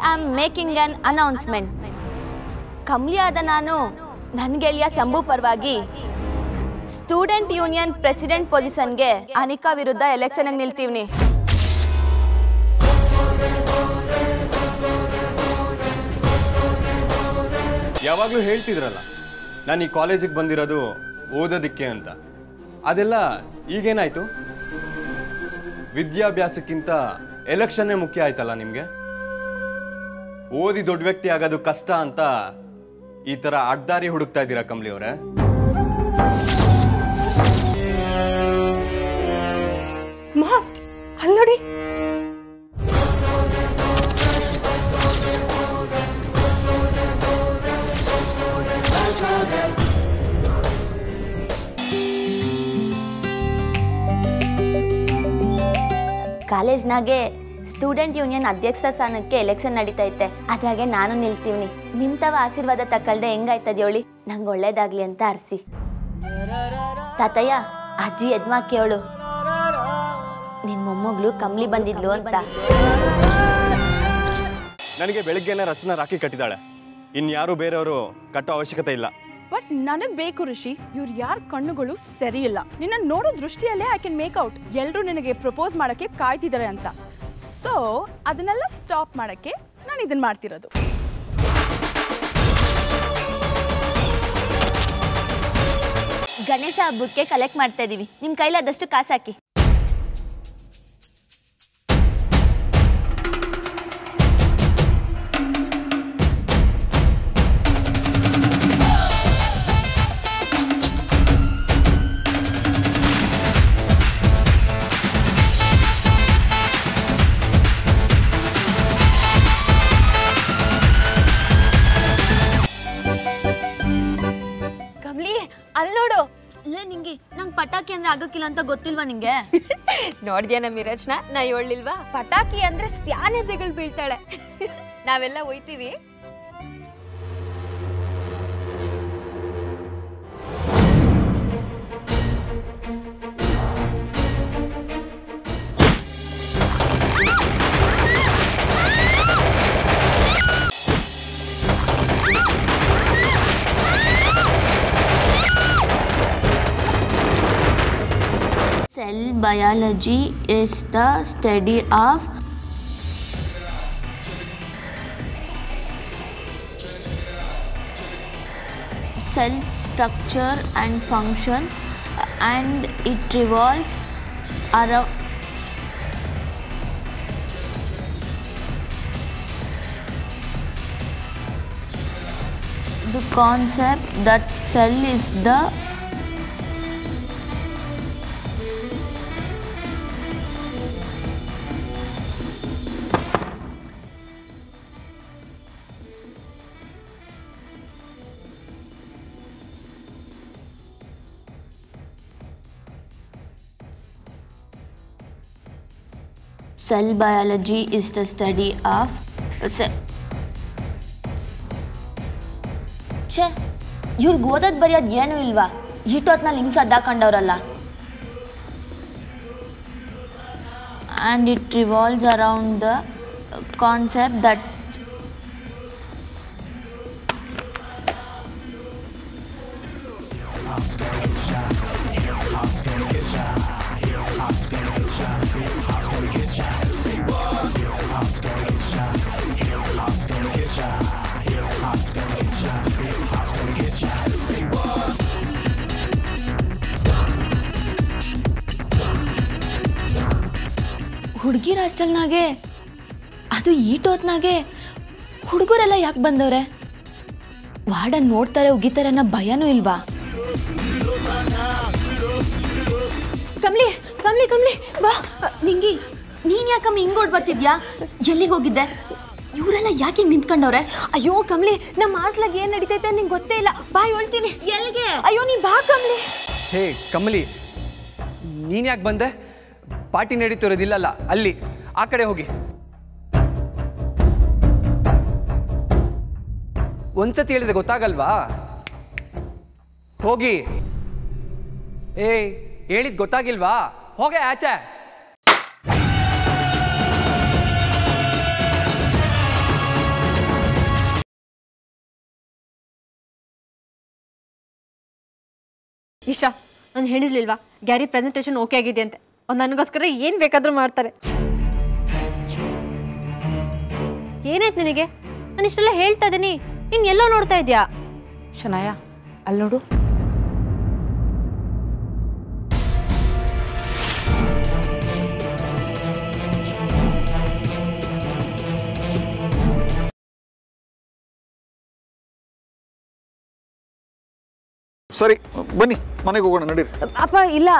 I am making an announcement ಕಮ್ಲಿ ಆದ ನಾನು ನನ್ನ ಗೆಳೆಯ ಸಂಭು ಪರವಾಗಿ ಸ್ಟೂಡೆಂಟ್ ಯೂನಿಯನ್ ಪ್ರೆಸಿಡೆಂಟ್ ಪೊಸಿಷನ್ಗೆ ಅನಿಕಾ ವಿರುದ್ಧ ಎಲೆಕ್ಷನ್ಗೆ ನಿಲ್ತೀವ್ನಿ ಯಾವಾಗಲೂ ಹೇಳ್ತಿದ್ರಲ್ಲ ನಾನು ಈ ಕಾಲೇಜಿಗೆ ಬಂದಿರೋದು ಓದೋದಕ್ಕೆ ಅಂತ ಅದೆಲ್ಲ ಈಗೇನಾಯ್ತು ವಿದ್ಯಾಭ್ಯಾಸಕ್ಕಿಂತ ಎಲೆಕ್ಷನ್ನೇ ಮುಖ್ಯ ಆಯ್ತಲ್ಲ ನಿಮಗೆ ಓದಿ ದೊಡ್ಡ ವ್ಯಕ್ತಿ ಆಗೋದು ಕಷ್ಟ ಅಂತ ಈ ಥರ ಅಡ್ದಾರಿ ಹುಡುಕ್ತಾ ಇದ್ದೀರಾ ಕಮಲಿ ಅವರೇ ಮಾ ಅಲ್ಲಿ ನೋಡಿ ಕಾಲೇಜ್ನಾಗೆ ಸ್ಟೂಡೆಂಟ್ ಯೂನಿಯನ್ ಅಧ್ಯಕ್ಷ ಸ್ಥಾನಕ್ಕೆ ಎಲೆಕ್ಷನ್ ನಡೀತೈತೆ ಅದ್ರಾಗೆ ನಾನು ನಿಲ್ತೀವ್ನಿ ನಿಮ್ ತವ ಆಶೀರ್ವಾದ ತಕೊಳ್ದೆ ಹೆಂಗಾಯ್ತದ ಹೇಳಿ ನಂಗೆ ಒಳ್ಳೇದಾಗ್ಲಿ ಅಂತ ಅರ್ಸಿ ತಾತಯ್ಯ ಅಜ್ಜಿ ಯಜ್ಮಾ ಕೇಳು ನಿನ್ ಮೊಮ್ಮಗಳು ಕಮ್ಲಿ ಬಂದಿದ್ಲು ಅಂತ ನನಗೆ ಬೆಳಗ್ಗೆನೆ ರಚನಾ ರಾಖಿ ಕಟ್ಟಿದ್ದಾಳೆ ಇನ್ಯಾರು ಬೇರೆಯವರು ಕಟ್ಟೋ ಅವಶ್ಯಕತೆ ಇಲ್ಲ ಬಟ್ ನನಗ್ ಬೇಕು ಋಷಿ ಇವ್ರು ಯಾರ ಕಣ್ಣುಗಳು ಸರಿ ಇಲ್ಲ ನಿನ್ನ ನೋಡೋ ದೃಷ್ಟಿಯಲ್ಲೇ ಐ ಕ್ಯಾನ್ ಮೇಕ್ ಔಟ್ ಎಲ್ಲರೂ ನಿನಗೆ ಪ್ರಪೋಸ್ ಮಾಡಕ್ಕೆ ಕಾಯ್ತಿದ್ದಾರೆ ಅಂತ ಸೊ ಅದನ್ನೆಲ್ಲ ಸ್ಟಾಪ್ ಮಾಡಕ್ಕೆ ನಾನು ಇದನ್ನ ಮಾಡ್ತಿರೋದು ಗಣೇಶ ಹಬ್ಬಕ್ಕೆ ಕಲೆಕ್ಟ್ ಮಾಡ್ತಾ ಇದೀವಿ ನಿಮ್ ಕೈಲಾದಷ್ಟು ಕಾಸು ಹಾಕಿ ಕಮ್ಲಿ ಅಲ್ಲಿ ನೋಡು ಅಲ್ಲೇ ನಿಂಗೆ ನಂಗೆ ಪಟಾಕಿ ಅಂದ್ರೆ ಆಗಕ್ಕಿಲ್ಲ ಅಂತ ಗೊತ್ತಿಲ್ವಾ ನಿಂಗೆ ನೋಡ್ದ್ಯಾ ನಮ್ಮ ಮಿರಜ್ನ ನಾ ಹೇಳಿಲ್ವಾ ಪಟಾಕಿ ಅಂದ್ರೆ ಸ್ಯಾನೆದೆಗಳು ಬೀಳ್ತಾಳೆ ನಾವೆಲ್ಲ ಒಯ್ತೀವಿ Cell biology is the study of cell structure and function and it revolves around the concept that cell is the Cell biology is the study of cell. ಛೇ ಇವ್ರಿಗೆ ಓದೋದು ಬರೆಯೋದು ಏನೂ ಇಲ್ವಾ ಇಟ್ಟೊತ್ನಲ್ಲಿ ಹಿಂಗೆ ಸದ್ದಾಕೊಂಡವ್ರಲ್ಲ and it revolves around the concept that ಹುಡುಗಿರ ಹಾಸ್ಟೆಲ್ನಾಗೆ ಅದು ಈಟೋತ್ನಾಗೆ ಹುಡುಗರೆಲ್ಲ ಯಾಕೆ ಬಂದವ್ರೆ ವಾರ್ಡನ್ ನೋಡ್ತಾರೆ ಉಗಿತಾರೆ ಅನ್ನೋ ಭಯನೂ ಇಲ್ವಾ ಕಮ್ಲಿ ಕಮ್ಲಿ ಕಮ್ಲಿ ಬಾ ನಿಂಗಿ ನೀನ್ ಯಾಕಮ್ಮ ಹಿಂಗ್ ಓಡ್ ಬರ್ತಿದ್ಯಾ ಎಲ್ಲಿಗೆ ಹೋಗಿದ್ದೆ ಇವರೆಲ್ಲ ಯಾಕೆ ಹಿಂಗ್ ನಿಂತ್ಕೊಂಡವ್ರೆ ಅಯ್ಯೋ ಕಮ್ಲಿ ನಮ್ಮ ಹಾಸ್ಲಾಗ ಏನ್ ನಡೀತೈತೆ ನಿಂಗೆ ಗೊತ್ತೇ ಇಲ್ಲ ಬಾ ಹೇಳ್ತೀನಿ ಎಲ್ಲಿಗೆ ಅಯ್ಯೋ ನೀನ್ ಬಾ ಕಮ್ಲಿ ಹೇ ಕಮಲಿ ನೀನು ಯಾಕೆ ಬಂದೆ ಪಾರ್ಟಿ ನಡೀತಿರೋದಿಲ್ಲಲ್ಲ ಅಲ್ಲಿ ಆ ಕಡೆ ಹೋಗಿ ಒಂದ್ಸತಿ ಹೇಳಿದ್ರೆ ಗೊತ್ತಾಗಲ್ವಾ ಹೋಗಿ ಏಯ್ ಹೇಳಿದ್ ಗೊತ್ತಾಗಿಲ್ವಾ ಹೋಗೆ ಆಚೆ ಇಶಾ ನಾನು ಹೇಳಿರ್ಲಿಲ್ವಾ ಗ್ಯಾರಿ ಪ್ರೆಸೆಂಟೇಷನ್ ಓಕೆ ಆಗಿದೆ ಅಂತೆ ಅವ್ರು ನನಗೋಸ್ಕರ ಏನು ಬೇಕಾದರೂ ಮಾಡ್ತಾರೆ ಏನಾಯ್ತು ನಿನಗೆ ನಾನು ಇಷ್ಟೆಲ್ಲ ಹೇಳ್ತಾ ಇದ್ದೀನಿ ನೀನು ಎಲ್ಲೋ ನೋಡ್ತಾ ಇದೀಯಾ ಶನಾಯ ಅಲ್ಲಿ ನೋಡು ಸರಿ ಬನ್ನಿ ಮನೆಗೆ ಹೋಗೋಣ ನಡೀರಿ ಅಪ್ಪ ಇಲ್ಲ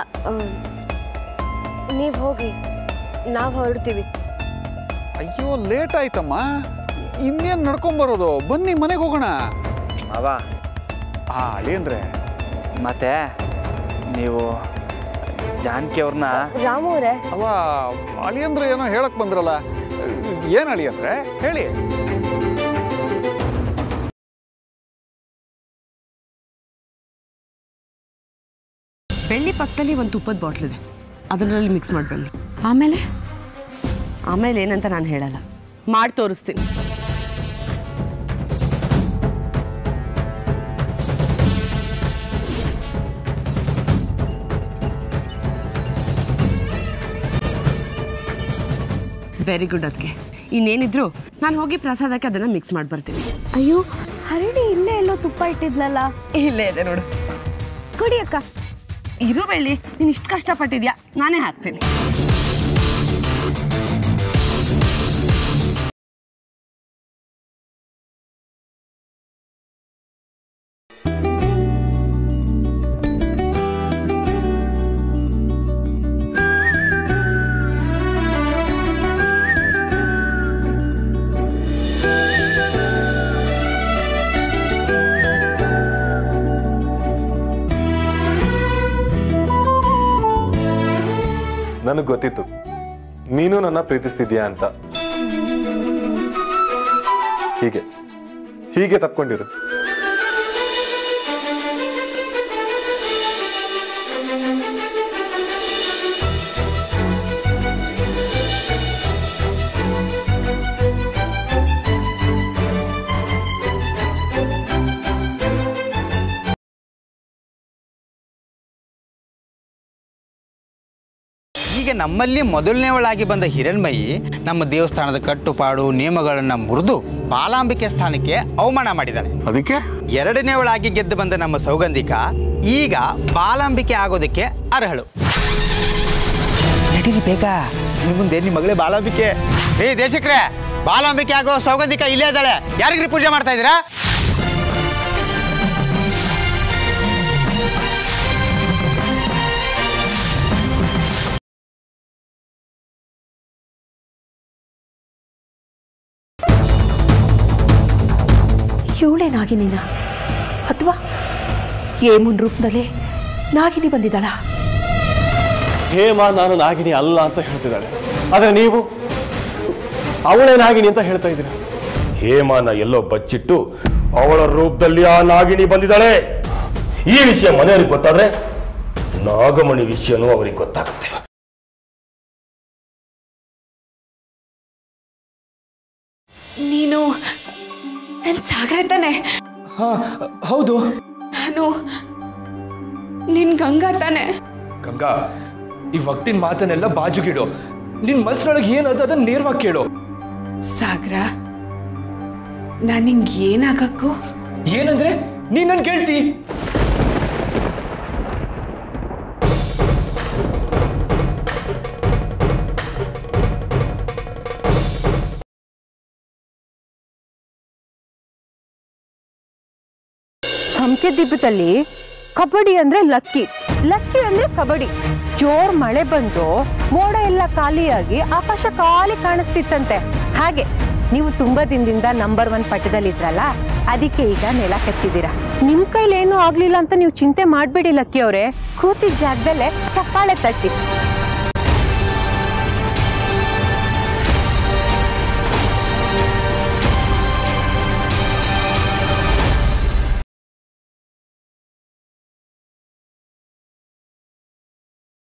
ನೀವು ಹೋಗಿ ನಾವು ಹೊರಡ್ತೀವಿ ಅಯ್ಯೋ ಲೇಟ್ ಆಯ್ತಮ್ಮ ಇನ್ನೇನು ನಡ್ಕೊಂಬರೋದು ಬನ್ನಿ ಮನೆಗೆ ಹೋಗೋಣ ಮಾವ ಆ ಅಳಿ ಅಂದ್ರೆ ಮತ್ತೆ ನೀವು ಜಾನಕಿ ಅವ್ರನ್ನ ರಾಮು ಅವರೇ ಅಲ್ಲ ಅಳಿ ಅಂದ್ರೆ ಏನೋ ಹೇಳಕ್ ಬಂದ್ರಲ್ಲ ಏನು ಅಳಿ ಅಂದ್ರೆ ಹೇಳಿ ಬೆಳ್ಳಿ ಪಕ್ಕದಲ್ಲಿ ಒಂದು ತುಪ್ಪದ ಬಾಟ್ಲ್ ಇದೆ ಅದರಲ್ಲಿ ಮಿಕ್ಸ್ ಮಾಡಿ ಬನ್ನಿ ಆಮೇಲೆ ಆಮೇಲೆ ಏನಂತ ನಾನು ಹೇಳಲ್ಲ ಮಾಡಿ ತೋರಿಸ್ತೀನಿ ವೆರಿ ಗುಡ್ ಅದಕ್ಕೆ ಇನ್ನೇನಿದ್ರು ನಾನು ಹೋಗಿ ಪ್ರಸಾದಕ್ಕೆ ಅದನ್ನ ಮಿಕ್ಸ್ ಮಾಡಿ ಬರ್ತೀನಿ ಅಯ್ಯೋ ಹರಡಿ ಇಲ್ಲೇ ಎಲ್ಲೋ ತುಪ್ಪ ಇಟ್ಟಿದ್ಲಲ್ಲ ಇಲ್ಲೇ ಇದೆ ನೋಡು ಕೊಡಿ ಅಕ್ಕ ಇರು ಬೆಳ್ಳಿ ನೀನು ಇಷ್ಟು ಕಷ್ಟಪಟ್ಟಿದ್ಯಾ ನಾನೇ ಹಾಕ್ತೀನಿ ನನಗೆ ಗೊತ್ತಿತ್ತು ನೀನು ನನ್ನ ಪ್ರೀತಿಸ್ತಿದ್ಯಾ ಅಂತ ಹೀಗೆ ಹೀಗೆ ತಪ್ಕೊಂಡಿರು ಈಗ ನಮ್ಮಲ್ಲಿ ಮೊದಲನೇವಳಾಗಿ ಬಂದ ಹಿರಣ್ಮಯಿ ನಮ್ಮ ದೇವಸ್ಥಾನದ ಕಟ್ಟುಪಾಡು ನಿಯಮಗಳನ್ನು ಮುರಿದು ಬಾಲಾಂಬಿಕೆ ಸ್ಥಾನಕ್ಕೆ ಅವಮಾನ ಮಾಡಿದ್ದಾಳೆ ಅದಕ್ಕೆ ಎರಡನೇವಳಾಗಿ ಗೆದ್ದು ಬಂದ ನಮ್ಮ ಸೌಗಂಧಿಕ ಈಗ ಬಾಲಾಂಬಿಕೆ ಆಗೋದಕ್ಕೆ ಅರ್ಹಳು ನಡೀರಿ ಬೇಗ ನಿಮ್ಮ ಮುಂದೆ ನಿಮ್ಮ ಮಗಳೇ ಬಾಲಾಂಬಿಕೆ ಏ ದೇಶಕ್ರೆ ಬಾಲಾಂಬಿಕೆ ಆಗೋ ಸೌಗಂಧಿಕ ಇಲ್ಲೇ ಇದ್ದಾಳೆ ಯಾರಿಗ್ರಿ ಪೂಜೆ ಮಾಡ್ತಾ ಇದ್ದೀರಾ ಇವಳೇ ನಾಗಿನಿನ ಅಥವಾ ಏಮುನ್ ರೂಪದಲ್ಲೇ ನಾಗಿನಿ ಬಂದಿದ್ದಾಳ ಹೇಮ ನಾನು ನಾಗಿನಿ ಅಲ್ಲ ಅಂತ ಹೇಳ್ತಿದ್ದಾಳೆ ಆದ್ರೆ ನೀವು ಅವಳೇ ನಾಗಿನಿ ಅಂತ ಹೇಳ್ತಾ ಇದ್ದೀರಾ ಹೇಮನ ಎಲ್ಲೋ ಬಚ್ಚಿಟ್ಟು ಅವಳ ರೂಪದಲ್ಲಿ ಆ ನಾಗಿಣಿ ಬಂದಿದ್ದಾಳೆ ಈ ವಿಷಯ ಮನೆಯವ್ರಿಗೆ ಗೊತ್ತಾದ್ರೆ ನಾಗಮಣಿ ವಿಷಯನೂ ಅವ್ರಿಗೆ ಗೊತ್ತಾಗುತ್ತೆ ನೀನು ನನ್ನ ಸಾಗರ ತಾನೆ ಹಾ ಹೌದು ನಾನು ನಿನ್ ಗಂಗಾ ತಾನೆ ಗಂಗಾ ಈ ಭಕ್ತಿನ ಮಾತನ್ನೆಲ್ಲ ಬಾಜುಗಿಡು ನಿನ್ ಮನ್ಸಿನೊಳಗೆ ಏನದು ಅದನ್ನ ನೇರವಾಗಿ ಕೇಳು ಸಾಗರ ನಾನು ನಿಂಗೆ ಏನಾಗಕ್ಕೂ ಏನಂದ್ರೆ ನೀನ್ ನನ್ ಕೇಳ್ತಿ ಸಂಕೆ ದೀಪದಲ್ಲಿ ಕಬಡ್ಡಿ ಅಂದ್ರೆ ಲಕ್ಕಿ ಲಕ್ಕಿ ಅಂದ್ರೆ ಕಬಡ್ಡಿ ಜೋರ್ ಮಳೆ ಬಂದು ಮೋಡ ಎಲ್ಲ ಖಾಲಿಯಾಗಿ ಆಕಾಶ ಖಾಲಿ ಕಾಣಿಸ್ತಿತ್ತಂತೆ ಹಾಗೆ ನೀವು ತುಂಬಾ ದಿನದಿಂದ ನಂಬರ್ ಒನ್ ಪಟ್ಟದಲ್ಲಿ ಇದ್ರಲ್ಲ ಅದಕ್ಕೆ ಈಗ ನೆಲ ಕಚ್ಚಿದ್ದೀರಾ ನಿಮ್ ಕೈಲಿ ಏನೂ ಆಗ್ಲಿಲ್ಲ ಅಂತ ನೀವು ಚಿಂತೆ ಮಾಡ್ಬೇಡಿ ಲಕ್ಕಿ ಅವರೇ ಕೂತಿದ್ದ ಜಾಗದಲ್ಲೇ ಚಪ್ಪಾಳೆ ತಟ್ಟಿ